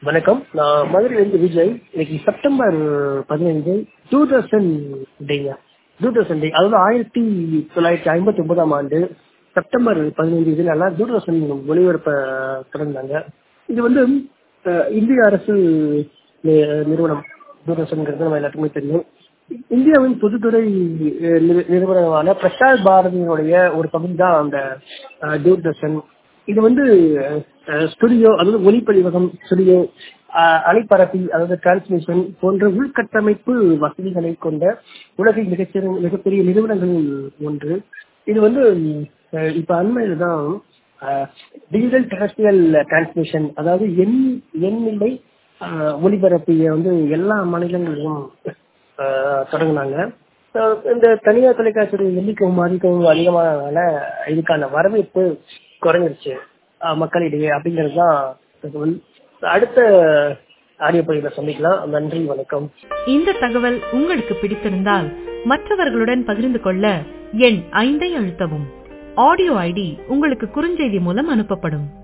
வணக்கம் நான் மதுரையிலிருந்து விஜய் இன்னைக்கு செப்டம்பர் பதினைந்து தூர்தர்ஷன் டேங்க தூர்தர்ஷன் டே அதாவது ஆயிரத்தி தொள்ளாயிரத்தி ஐம்பத்தி ஒன்பதாம் ஆண்டு செப்டம்பர் பதினைந்து இதனால தூர்தர்ஷன் ஒளிபரப்ப தொடர்ந்தாங்க இது வந்து அஹ், இந்திய அரசு நி- நிறுவனம் தூர்தர்ஷன்ங்கிறது நம்ம எல்லாத்துக்குமே தெரியும் இந்தியாவின் பொதுத்துறை அஹ், நிறு- நிறுவனமான பிரசார் பாரதியினுடைய ஒரு பகுதி தான் அந்த அஹ், தூர்தர்ஷன் இது வந்து ஸ்டுடியோ அதாவது ஒளிப்பதிவகம் ஸ்டுடியோ அலைப்பரப்பி அதாவது டிரான்ஸ்மிஷன் போன்ற உள்கட்டமைப்பு வசதிகளை கொண்ட உலகின் மிகச்சிற மிகப்பெரிய நிறுவனங்களில் ஒன்று இது வந்து அஹ், இப்ப அண்மையில தான் டிஜிட்டல் டெரஸ்ட்ரியல் டிரான்ஸ்மிஷன் அதாவது எண் எண்ணிலை அஹ், ஒளிபரப்பிய வந்து எல்லா மாநிலங்களிலும் அஹ், தொடங்குனாங்க அஹ், இந்த தனியார் தொலைக்காட்சியுடைய எண்ணிக்கையும் அதிகம் அதிகமானதுனால இதுக்கான வரவேற்பு குறைஞ்சிருச்சு அஹ், மக்களிடையே அப்படிங்கிறது தான் தகவல் அடுத்த ஆடியோ பதிவில் சந்திக்கலாம் நன்றி வணக்கம் இந்த தகவல் உங்களுக்கு பிடித்திருந்தால் மற்றவர்களுடன் பகிர்ந்து கொள்ள எண் ஐந்தை அழுத்தவும் ஆடியோ ஐடி உங்களுக்கு குறுஞ்செய்தி மூலம் அனுப்பப்படும்